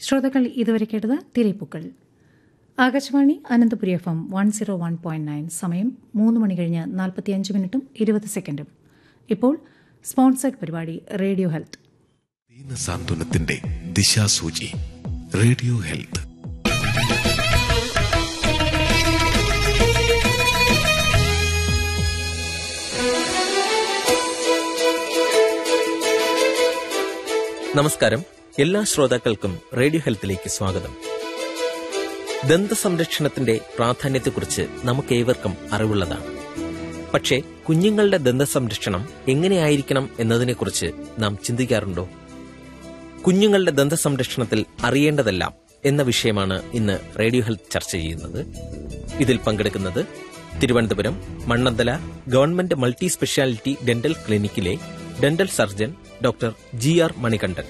ശ്രോതാക്കൾ ഇതുവരെ കേട്ടത് തിരയിപ്പൂക്കൾ Akashvani Ananthapuri F M one zero one point nine സമയം മൂന്ന് മണി കഴിഞ്ഞ് നാൽപ്പത്തിയഞ്ച് മിനിറ്റും ഇരുപത് സെക്കൻഡും ഇപ്പോൾ സ്പോൺസേഡ് പരിപാടി റേഡിയോ ഹെൽത്ത് ദീനസാന്ത്വനത്തിന്റെ ദിശാസൂചി റേഡിയോ ഹെൽത്ത് നമസ്കാരം എല്ലാ ശ്രോതാക്കൾക്കും റേഡിയോ ഹെൽത്തിലേക്ക് സ്വാഗതം ദന്ത സംരക്ഷണത്തിന്റെ പ്രാധാന്യത്തെക്കുറിച്ച് നമുക്കേവർക്കും അറിവുള്ളതാണ് പക്ഷേ കുഞ്ഞുങ്ങളുടെ ദന്ത സംരക്ഷണം എങ്ങനെയായിരിക്കണം എന്നതിനെക്കുറിച്ച് നാം ചിന്തിക്കാറുണ്ടോ കുഞ്ഞുങ്ങളുടെ ദന്ത സംരക്ഷണത്തിൽ അറിയേണ്ടതെല്ലാം എന്ന വിഷയമാണ് ഇന്ന് റേഡിയോ ഹെൽത്ത് ചർച്ച ചെയ്യുന്നത് ഇതിൽ പങ്കെടുക്കുന്നത് Thiruvananthapuram Mannanthala government multi speciality dental ക്ലിനിക്കിലെ dental surgeon doctor G R Manikandan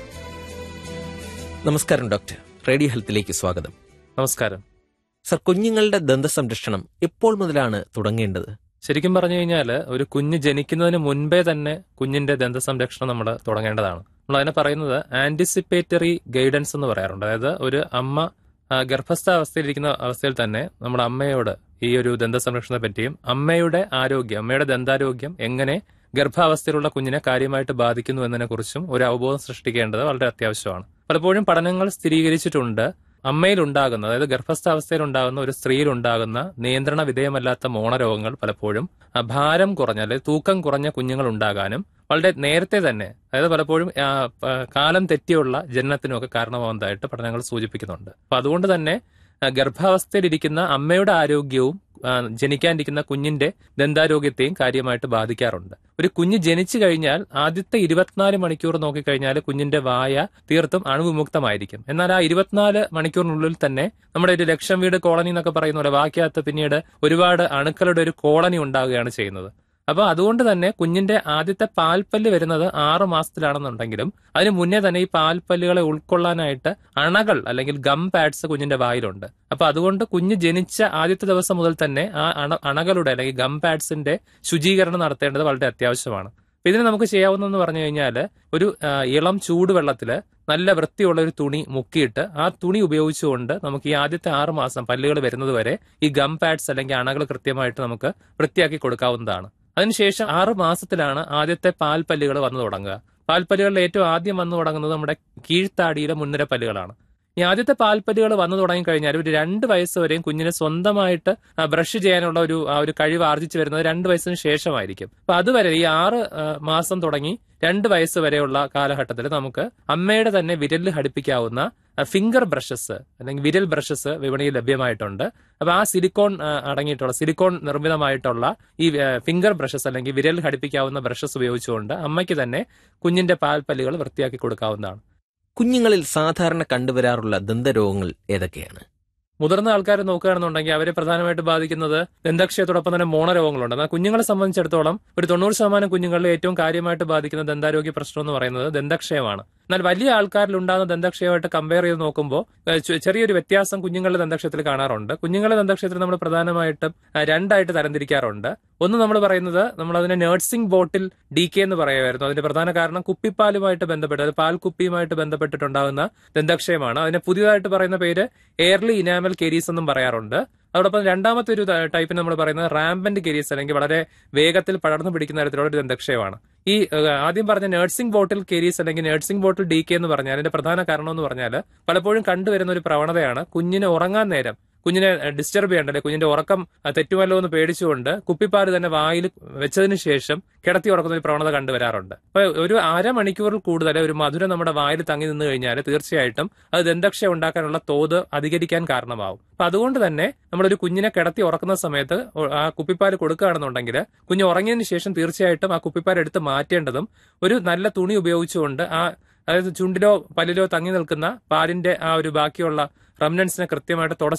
നമസ്കാരം ഡോക്ടർ റേഡിയോ ഹെൽത്തിലേക്ക് സ്വാഗതം നമസ്കാരം സർ കുഞ്ഞുങ്ങളുടെ ദന്ത സംരക്ഷണം എപ്പോൾ മുതലാണ് തുടങ്ങേണ്ടത് ശരിക്കും പറഞ്ഞു കഴിഞ്ഞാൽ ഒരു കുഞ്ഞ് ജനിക്കുന്നതിന് മുൻപേ തന്നെ കുഞ്ഞിന്റെ ദന്ത സംരക്ഷണം നമ്മൾ തുടങ്ങേണ്ടതാണ് നമ്മൾ അതിനെ പറയുന്നത് ആന്റിസിപ്പേറ്ററി ഗൈഡൻസ് എന്ന് പറയാറുണ്ട് അതായത് ഒരു അമ്മ ആ, ഗർഭസ്ഥ അവസ്ഥയിലിരിക്കുന്ന അവസ്ഥയിൽ തന്നെ നമ്മുടെ അമ്മയോട് ഈ ഒരു ദന്ത സംരക്ഷണത്തെ പറ്റിയും അമ്മയുടെ ആരോഗ്യം അമ്മയുടെ ദന്താരോഗ്യം എങ്ങനെ ഗർഭാവസ്ഥയിലുള്ള കുഞ്ഞിനെ കാര്യമായിട്ട് ബാധിക്കുന്നു എന്നതിനെ കുറിച്ചും ഒരു അവബോധം സൃഷ്ടിക്കേണ്ടത് വളരെ അത്യാവശ്യമാണ് പലപ്പോഴും പഠനങ്ങൾ സ്ഥിരീകരിച്ചിട്ടുണ്ട് അമ്മയിൽ ഉണ്ടാകുന്ന അതായത് ഗർഭസ്ഥാവസ്ഥയിൽ ഉണ്ടാകുന്ന ഒരു സ്ത്രീയിൽ ഉണ്ടാകുന്ന നിയന്ത്രണ വിധേയമല്ലാത്ത മോണരോഗങ്ങൾ പലപ്പോഴും ആ, ഭാരം കുറഞ്ഞ അല്ലെങ്കിൽ തൂക്കം കുറഞ്ഞ കുഞ്ഞുങ്ങൾ ഉണ്ടാകാനും വളരെ നേരത്തെ തന്നെ അതായത് പലപ്പോഴും ആ, പ- കാലം തെറ്റിയുള്ള ജനനത്തിനുമൊക്കെ കാരണമാകുന്നതായിട്ട് പഠനങ്ങൾ സൂചിപ്പിക്കുന്നുണ്ട് അപ്പൊ അതുകൊണ്ട് തന്നെ ആ, ഗർഭാവസ്ഥയിലിരിക്കുന്ന അമ്മയുടെ ആരോഗ്യവും ആ, ജനിക്കാനിരിക്കുന്ന കുഞ്ഞിന്റെ ദന്താരോഗ്യത്തെയും കാര്യമായിട്ട് ബാധിക്കാറുണ്ട് ഒരു കുഞ്ഞ് ജനിച്ചു കഴിഞ്ഞാൽ ആദ്യത്തെ ഇരുപത്തിനാല് മണിക്കൂർ നോക്കിക്കഴിഞ്ഞാൽ കുഞ്ഞിന്റെ വായ തീർത്തും അണുവിമുക്തമായിരിക്കും എന്നാൽ ആ ഇരുപത്തിനാല് മണിക്കൂറിനുള്ളിൽ തന്നെ നമ്മുടെ ഒരു ലക്ഷം വീട് കോളനി എന്നൊക്കെ പറയുന്ന പോലെ ബാക്കിയകത്ത് പിന്നീട് ഒരുപാട് അണുക്കളുടെ ഒരു കോളനി ഉണ്ടാവുകയാണ് ചെയ്യുന്നത് അപ്പൊ അതുകൊണ്ട് തന്നെ കുഞ്ഞിന്റെ ആദ്യത്തെ പാൽപ്പല്ല് വരുന്നത് ആറ് മാസത്തിലാണെന്നുണ്ടെങ്കിലും അതിന് മുന്നേ തന്നെ ഈ പാൽപ്പല്ലുകളെ ഉൾക്കൊള്ളാനായിട്ട് അണകൾ അല്ലെങ്കിൽ ഗം പാഡ്സ് കുഞ്ഞിന്റെ വായിലുണ്ട് അപ്പൊ അതുകൊണ്ട് കുഞ്ഞ് ജനിച്ച ആദ്യത്തെ ദിവസം മുതൽ തന്നെ ആ അണ അണകളുടെ അല്ലെങ്കിൽ ഗം പാഡ്സിന്റെ ശുചീകരണം നടത്തേണ്ടത് വളരെ അത്യാവശ്യമാണ് അപ്പൊ ഇതിന് നമുക്ക് ചെയ്യാവുന്നതെന്ന് പറഞ്ഞു കഴിഞ്ഞാൽ ഒരു ആ, ഇളം ചൂടുവെള്ളത്തില് നല്ല വൃത്തിയുള്ള ഒരു തുണി മുക്കിയിട്ട് ആ തുണി ഉപയോഗിച്ചുകൊണ്ട് നമുക്ക് ഈ ആദ്യത്തെ ആറ് മാസം പല്ലുകൾ വരുന്നത് വരെ ഈ ഗം പാഡ്സ് അല്ലെങ്കിൽ അണകൾ കൃത്യമായിട്ട് നമുക്ക് വൃത്തിയാക്കി കൊടുക്കാവുന്നതാണ് അതിനുശേഷം ആറ് മാസത്തിലാണ് ആദ്യത്തെ പാൽപ്പല്ലുകൾ വന്നു തുടങ്ങുക പാൽപ്പല്ലുകളിൽ ഏറ്റവും ആദ്യം വന്നു തുടങ്ങുന്നത് നമ്മുടെ കീഴ്ത്താടിയിലെ മുൻനിര പല്ലുകളാണ് ഈ ആദ്യത്തെ പാൽപ്പല്ലുകൾ വന്നു തുടങ്ങി കഴിഞ്ഞാൽ ഒരു രണ്ട് വയസ്സ് വരെയും കുഞ്ഞിനെ സ്വന്തമായിട്ട് ആ, ബ്രഷ് ചെയ്യാനുള്ള ഒരു ആ ഒരു കഴിവ് ആർജിച്ചു വരുന്നത് രണ്ട് വയസ്സിന് ശേഷമായിരിക്കും അപ്പൊ അതുവരെ ഈ ആറ് ആ, മാസം തുടങ്ങി രണ്ട് വയസ്സ് വരെയുള്ള കാലഘട്ടത്തിൽ നമുക്ക് അമ്മയുടെ തന്നെ വിരലിൽ ഘടിപ്പിക്കാവുന്ന ഫിംഗർ ബ്രഷസ് അല്ലെങ്കിൽ വിരൽ ബ്രഷസ് വിപണിയിൽ ലഭ്യമായിട്ടുണ്ട് അപ്പൊ ആ സിലിക്കോൺ ആ, അടങ്ങിയിട്ടുള്ള സിലിക്കോൺ നിർമ്മിതമായിട്ടുള്ള ഈ ഫിംഗർ ബ്രഷസ് അല്ലെങ്കിൽ വിരൽ ഘടിപ്പിക്കാവുന്ന ബ്രഷസ് ഉപയോഗിച്ചുകൊണ്ട് അമ്മയ്ക്ക് തന്നെ കുഞ്ഞിന്റെ പാൽപ്പല്ലുകൾ വൃത്തിയാക്കി കൊടുക്കാവുന്നതാണ് കുഞ്ഞുങ്ങളിൽ സാധാരണ കണ്ടുവരാറുള്ള ദന്തരോഗങ്ങൾ ഏതൊക്കെയാണ് മുതിർന്ന ആൾക്കാർ നോക്കുകയാണെന്നുണ്ടെങ്കിൽ അവരെ പ്രധാനമായിട്ട് ബാധിക്കുന്നത് ദന്തക്ഷയത്തോടൊപ്പം തന്നെ മോണരോഗങ്ങളുണ്ട് എന്നാൽ കുഞ്ഞുങ്ങളെ സംബന്ധിച്ചിടത്തോളം ഒരു തൊണ്ണൂറ് ശതമാനം കുഞ്ഞുങ്ങളിൽ ഏറ്റവും കാര്യമായിട്ട് ബാധിക്കുന്ന ദന്താരോഗ്യ പ്രശ്നം എന്ന് പറയുന്നത് ദന്തക്ഷയമാണ് എന്നാൽ വലിയ ആൾക്കാരിൽ ഉണ്ടാകുന്ന ദന്തക്ഷയമായിട്ട് കമ്പയർ ചെയ്ത് നോക്കുമ്പോൾ ഏഹ്, ചെ- ചെറിയൊരു വ്യത്യാസം കുഞ്ഞുങ്ങളുടെ ദന്തക്ഷയത്തിൽ കാണാറുണ്ട് കുഞ്ഞുങ്ങളുടെ ദന്തക്ഷയത്തിൽ നമ്മൾ പ്രധാനമായിട്ടും ആ, രണ്ടായിട്ട് തരംതിരിക്കാറുണ്ട് ഒന്ന് നമ്മൾ പറയുന്നത് നമ്മൾ അതിനെ നഴ്സിംഗ് ബോട്ടിൽ ഡി കെ എന്ന് പറയുമായിരുന്നു അതിന്റെ പ്രധാന കാരണം കുപ്പിപ്പാലുമായിട്ട് ബന്ധപ്പെട്ട് അത് പാൽക്കുപ്പിയുമായിട്ട് ബന്ധപ്പെട്ടിട്ടുണ്ടാകുന്ന ദന്തക്ഷയമാണ് അതിനെ പുതിയതായിട്ട് പറയുന്ന പേര് എയർലി ഇനാമൽ കേരീസ് എന്നും പറയാറുണ്ട് അതോടൊപ്പം രണ്ടാമത്തെ ഒരു ടൈപ്പിന് നമ്മൾ പറയുന്നത് റാമ്പന്റ് കേരീസ് അല്ലെങ്കിൽ വളരെ വേഗത്തിൽ പടർന്നു പിടിക്കുന്ന തരത്തിലുള്ള ഒരു ദന്തക്ഷയമാണ് ഈ ഏഹ്, ആദ്യം പറഞ്ഞ നഴ്സിംഗ് ബോട്ടിൽ കേരീസ് അല്ലെങ്കിൽ നഴ്സിംഗ് ബോട്ടിൽ ഡി കെ എന്ന് പറഞ്ഞാൽ അതിന്റെ പ്രധാന കാരണം എന്ന് പറഞ്ഞാൽ പലപ്പോഴും കണ്ടുവരുന്ന ഒരു പ്രവണതയാണ് കുഞ്ഞിന് ഉറങ്ങാൻ നേരം കുഞ്ഞിനെ ഡിസ്റ്റർബ് ചെയ്യേണ്ട അല്ലെങ്കിൽ കുഞ്ഞിന്റെ ഉറക്കം അഹ്, തെറ്റുമല്ലോ എന്ന് പേടിച്ചുകൊണ്ട് കുപ്പിപ്പാല് തന്നെ വായിൽ വെച്ചതിന് ശേഷം കിടത്തി ഉറക്കുന്ന ഒരു പ്രവണത കണ്ടുവരാറുണ്ട് അപ്പൊ ഒരു അരമണിക്കൂറിൽ കൂടുതൽ ഒരു മധുരം നമ്മുടെ വായിൽ തങ്ങി നിന്ന് കഴിഞ്ഞാൽ തീർച്ചയായിട്ടും അത് ദന്തക്ഷയം ഉണ്ടാക്കാനുള്ള തോത് അധികരിക്കാൻ കാരണമാവും അപ്പൊ അതുകൊണ്ട് തന്നെ നമ്മളൊരു കുഞ്ഞിനെ കിടത്തി ഉറക്കുന്ന സമയത്ത് ഒ- ആ കുപ്പിപ്പാൽ കൊടുക്കുകയാണെന്നുണ്ടെങ്കിൽ കുഞ്ഞ് ഉറങ്ങിയതിന് ശേഷം തീർച്ചയായിട്ടും ആ കുപ്പിപ്പാൽ എടുത്ത് മാറ്റേണ്ടതും ഒരു നല്ല തുണി ഉപയോഗിച്ചുകൊണ്ട് ആ അതായത് ചുണ്ടിലോ പല്ലിലോ തങ്ങി നിൽക്കുന്ന പാലിന്റെ ആ ഒരു ബാക്കിയുള്ള റംനൻസിനെ കൃത്യമായിട്ട് തുടച്ച്